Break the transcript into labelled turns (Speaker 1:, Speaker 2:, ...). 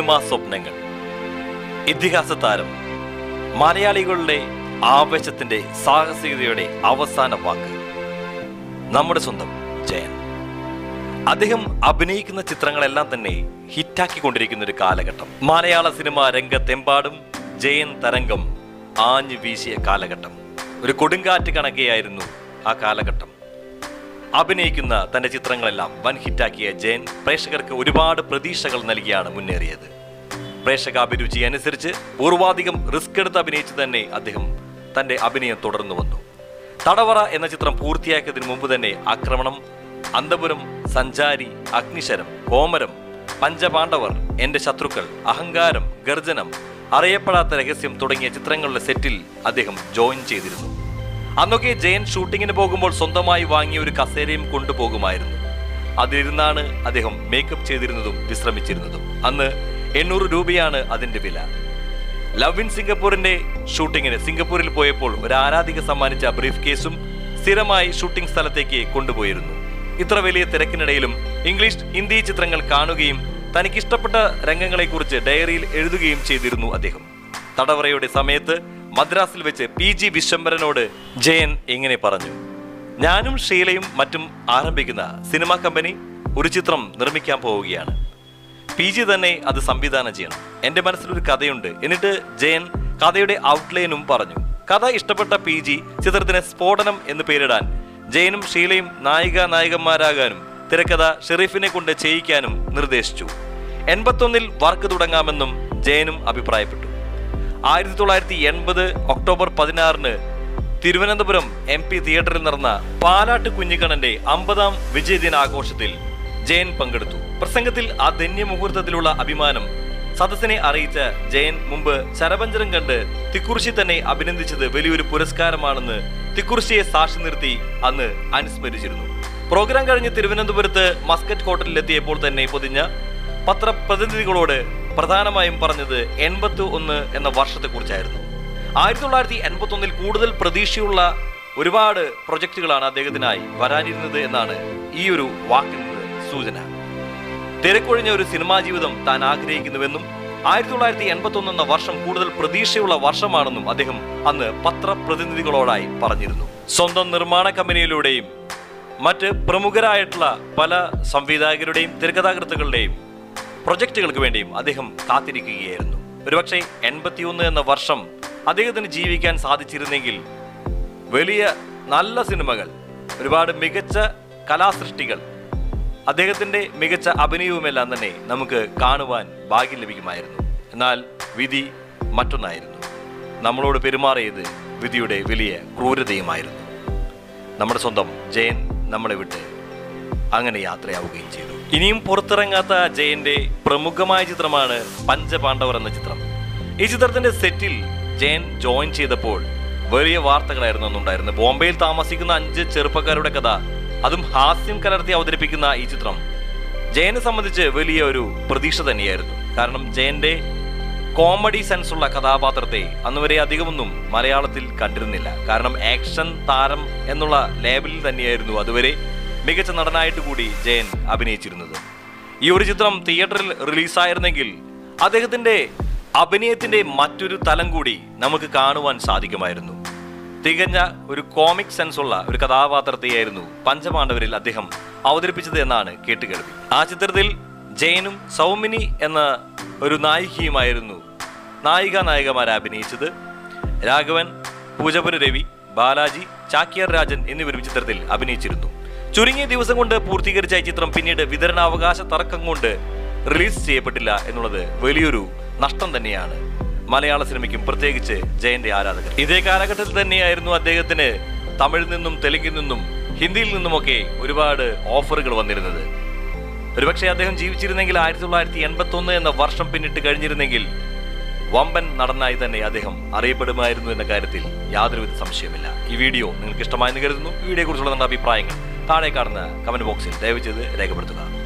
Speaker 1: cinema സ്വപ്നങ്ങൾ ഇതിഹാസ താരം മലയാളികളുടെ ആവേശത്തിന്റെ സാഹസികതയുടെ അവസാന വാക്ക് നമ്മുടെ സ്വന്തം ജയൻ അദ്ദേഹം അഭിനയിക്കുന്ന ചിത്രങ്ങളെല്ലാം തന്നെ ഹിറ്റാക്കിക്കൊണ്ടിരിക്കുന്ന ഒരു കാലഘട്ടം മലയാള സിനിമ രംഗത്തെമ്പാടും ജയൻ തരംഗം ആഞ്ഞു വീശിയ കാലഘട്ടം ഒരു കൊടുങ്കാറ്റ് കണക്കെയായിരുന്നു ആ കാലഘട്ടം അഭിനയിക്കുന്ന തന്റെ ചിത്രങ്ങളെല്ലാം വൻ ഹിറ്റാക്കിയ ജയൻ പ്രേക്ഷകർക്ക് ഒരുപാട് പ്രതീക്ഷകൾ നൽകിയാണ് മുന്നേറിയത് പ്രേക്ഷകാഭിരുചി അനുസരിച്ച് പൂർവാധികം റിസ്ക് എടുത്ത് അഭിനയിച്ച് തന്നെ അദ്ദേഹം തന്റെ അഭിനയം തുടർന്നു വന്നു തടവറ എന്ന ചിത്രം പൂർത്തിയാക്കിയതിനു മുമ്പ് തന്നെ ആക്രമണം അന്തപുരം സഞ്ചാരി അഗ്നിശരം കോമരം പഞ്ചപാണ്ഡവർ എന്റെ ശത്രുക്കൾ അഹങ്കാരം ഗർജനം അറിയപ്പെടാത്ത രഹസ്യം തുടങ്ങിയ ചിത്രങ്ങളുടെ സെറ്റിൽ അദ്ദേഹം ജോയിൻ ചെയ്തിരുന്നു അന്നൊക്കെ ജയൻ ഷൂട്ടിങ്ങിന് പോകുമ്പോൾ സ്വന്തമായി വാങ്ങിയ ഒരു കസേരയും കൊണ്ടുപോകുമായിരുന്നു അതിലിരുന്നാണ് അദ്ദേഹം മേക്കപ്പ് ചെയ്തിരുന്നതും വിശ്രമിച്ചിരുന്നതും അന്ന് എണ്ണൂറ് രൂപയാണ് അതിന്റെ വില ലവ് ഇൻ സിംഗപ്പൂരിന്റെ ഷൂട്ടിങ്ങിന് സിംഗപ്പൂരിൽ പോയപ്പോൾ ഒരു ആരാധിക സമ്മാനിച്ച ബ്രീഫ് കേസും സ്ഥിരമായി ഷൂട്ടിംഗ് സ്ഥലത്തേക്ക് കൊണ്ടുപോയിരുന്നു ഇത്ര വലിയ തിരക്കിനിടയിലും ഇംഗ്ലീഷ് ഹിന്ദി ചിത്രങ്ങൾ കാണുകയും തനിക്ക് ഇഷ്ടപ്പെട്ട രംഗങ്ങളെക്കുറിച്ച് ഡയറിയിൽ എഴുതുകയും ചെയ്തിരുന്നു അദ്ദേഹം തടവറയുടെ സമയത്ത് മദ്രാസിൽ വെച്ച് പി ജി വിശ്വംഭരനോട് ജയൻ ഇങ്ങനെ പറഞ്ഞു ഞാനും ഷീലയും മറ്റും ആരംഭിക്കുന്ന സിനിമാ കമ്പനി ഒരു ചിത്രം നിർമ്മിക്കാൻ പോവുകയാണ് പി ജി തന്നെ അത് സംവിധാനം ചെയ്യണം എന്റെ മനസ്സിലൊരു കഥയുണ്ട് എന്നിട്ട് ജയൻ കഥയുടെ ഔട്ട്ലൈനും പറഞ്ഞു കഥ ഇഷ്ടപ്പെട്ട പി ജി ചിത്രത്തിന് സ്ഫോടനം എന്ന് പേരിടാൻ ജയനും ഷീലയും നായിക നായകന്മാരാകാനും തിരക്കഥ ഷെറീഫിനെ കൊണ്ട് ചെയ്യിക്കാനും നിർദ്ദേശിച്ചു എൺപത്തൊന്നിൽ വർക്ക് തുടങ്ങാമെന്നും ജയനും അഭിപ്രായപ്പെട്ടു ആയിരത്തി തൊള്ളായിരത്തി എൺപത് ഒക്ടോബർ പതിനാറിന് തിരുവനന്തപുരം എം പി തിയേറ്ററിൽ നടന്ന പാലാട്ട് കുഞ്ഞിക്കണ്ണന്റെ അമ്പതാം വിജയദിനാഘോഷത്തിൽ ജയൻ പങ്കെടുത്തു പ്രസംഗത്തിൽ ആ ധന്യമുഹൂർത്തത്തിലുള്ള അഭിമാനം സദസ്സിനെ അറിയിച്ച ജയൻ മുമ്പ് ശരപഞ്ചരം കണ്ട് തിക്കുറിശി തന്നെ അഭിനന്ദിച്ചത് വലിയൊരു പുരസ്കാരമാണെന്ന് തിക്കുറിശിയെ സാക്ഷി നിർത്തി അന്ന് അനുസ്മരിച്ചിരുന്നു പ്രോഗ്രാം കഴിഞ്ഞ് തിരുവനന്തപുരത്ത് മസ്കറ്റ് ഹോട്ടലിലെത്തിയപ്പോൾ തന്നെ പൊതിഞ്ഞ പത്രപ്രതിനിധികളോട് പ്രധാനമായും പറഞ്ഞത് എൺപത്തി ഒന്ന് എന്ന വർഷത്തെക്കുറിച്ചായിരുന്നു ആയിരത്തി തൊള്ളായിരത്തി എൺപത്തി ഒന്നിൽ കൂടുതൽ പ്രതീക്ഷയുള്ള ഒരുപാട് പ്രൊജക്ടുകളാണ് അദ്ദേഹത്തിനായി വരാനിരുന്നത് എന്നാണ് ഈ ഒരു വാക്കിൽ നിന്ന് സൂചന തിരക്കൊഴിഞ്ഞ ഒരു സിനിമാ ജീവിതം താൻ ആഗ്രഹിക്കുന്നുവെന്നും ആയിരത്തി തൊള്ളായിരത്തി എൺപത്തി ഒന്ന് എന്ന വർഷം കൂടുതൽ പ്രതീക്ഷയുള്ള വർഷമാണെന്നും അദ്ദേഹം അന്ന് പത്രപ്രതിനിധികളോടായി പറഞ്ഞിരുന്നു സ്വന്തം നിർമ്മാണ കമ്പനിയിലൂടെയും മറ്റ് പ്രമുഖരായിട്ടുള്ള പല സംവിധായകരുടെയും തിരക്കഥാകൃത്തുക്കളുടെയും പ്രൊജക്ടുകൾക്ക് വേണ്ടിയും അദ്ദേഹം കാത്തിരിക്കുകയായിരുന്നു ഒരുപക്ഷെ എൺപത്തിയൊന്ന് എന്ന വർഷം അദ്ദേഹത്തിന് ജീവിക്കാൻ സാധിച്ചിരുന്നെങ്കിൽ വലിയ നല്ല സിനിമകൾ ഒരുപാട് മികച്ച കലാസൃഷ്ടികൾ അദ്ദേഹത്തിന്റെ മികച്ച അഭിനയവുമെല്ലാം തന്നെ നമുക്ക് കാണുവാൻ ഭാഗ്യം ലഭിക്കുമായിരുന്നു എന്നാൽ വിധി മറ്റൊന്നായിരുന്നു നമ്മളോട് പെരുമാറിയത് വിധിയുടെ വലിയ ക്രൂരതയുമായിരുന്നു നമ്മുടെ സ്വന്തം ജയൻ നമ്മളെ വിട്ട് അങ്ങനെ യാത്രയാവുകയും ചെയ്തു ഇനിയും പുറത്തിറങ്ങാത്ത ജയന്റെ പ്രമുഖമായ ചിത്രമാണ് പഞ്ചപാണ്ഡവർ എന്ന ചിത്രം ഈ ചിത്രത്തിന്റെ സെറ്റിൽ ജയൻ ജോയിൻ ചെയ്തപ്പോൾ വലിയ വാർത്തകളായിരുന്നു അന്നുണ്ടായിരുന്നത് ബോംബെയിൽ താമസിക്കുന്ന അഞ്ച് ചെറുപ്പക്കാരുടെ കഥ അതും ഹാസ്യം കലർത്തി അവതരിപ്പിക്കുന്ന ഈ ചിത്രം ജയനെ സംബന്ധിച്ച് വലിയ ഒരു പ്രതീക്ഷ തന്നെയായിരുന്നു കാരണം ജയന്റെ കോമഡി സെൻസ് ഉള്ള കഥാപാത്രത്തെ അന്നുവരെ അധികമൊന്നും മലയാളത്തിൽ കണ്ടിരുന്നില്ല കാരണം ആക്ഷൻ താരം എന്നുള്ള ലേബലിൽ തന്നെയായിരുന്നു അതുവരെ മികച്ച നടനായിട്ട് കൂടി ജയൻ അഭിനയിച്ചിരുന്നത് ഈ ഒരു ചിത്രം തിയേറ്ററിൽ റിലീസായിരുന്നെങ്കിൽ അദ്ദേഹത്തിന്റെ അഭിനയത്തിന്റെ മറ്റൊരു തലം കൂടി നമുക്ക് കാണുവാൻ സാധിക്കുമായിരുന്നു തികഞ്ഞ ഒരു കോമിക് സെൻസ് ഉള്ള ഒരു കഥാപാത്രത്തെയായിരുന്നു പഞ്ചപാണ്ഡവരിൽ അദ്ദേഹം അവതരിപ്പിച്ചത് എന്നാണ് കേട്ടുകേൾവി ആ ചിത്രത്തിൽ ജയനും സൗമിനി എന്ന ഒരു നായികയുമായിരുന്നു നായിക നായകമാരെ അഭിനയിച്ചത് രാഘവൻ പൂജപുര രവി ബാലാജി ചാക്യാർ രാജൻ എന്നിവരും ചിത്രത്തിൽ അഭിനയിച്ചിരുന്നു ചുരുങ്ങിയ ദിവസം കൊണ്ട് പൂർത്തീകരിച്ച ഈ ചിത്രം പിന്നീട് വിതരണാവകാശ തർക്കം കൊണ്ട് റിലീസ് ചെയ്യപ്പെട്ടില്ല എന്നുള്ളത് വലിയൊരു നഷ്ടം തന്നെയാണ് മലയാള സിനിമയ്ക്കും പ്രത്യേകിച്ച് ജയന്റെ ആരാധകർ ഇതേ കാലഘട്ടത്തിൽ തന്നെയായിരുന്നു അദ്ദേഹത്തിന് തമിഴിൽ നിന്നും തെലുങ്കിൽ നിന്നും ഹിന്ദിയിൽ നിന്നുമൊക്കെ ഒരുപാട് ഓഫറുകൾ വന്നിരുന്നത് ഒരുപക്ഷെ അദ്ദേഹം ജീവിച്ചിരുന്നെങ്കിൽ ആയിരത്തി തൊള്ളായിരത്തി എൺപത്തി ഒന്ന് എന്ന വർഷം പിന്നിട്ട് കഴിഞ്ഞിരുന്നെങ്കിൽ വമ്പൻ നടനായി തന്നെ അദ്ദേഹം അറിയപ്പെടുമായിരുന്നു എന്ന കാര്യത്തിൽ യാതൊരുവിധ സംശയമില്ല ഈ വീഡിയോ നിങ്ങൾക്ക് ഇഷ്ടമായെന്ന് കരുതുന്നു ഈ വീഡിയോയെക്കുറിച്ചുള്ള നിങ്ങളുടെ അഭിപ്രായങ്ങൾ താഴെ കാണുന്ന കമന്റ് ബോക്സിൽ ദയവ് ചെയ്ത് രേഖപ്പെടുത്തുക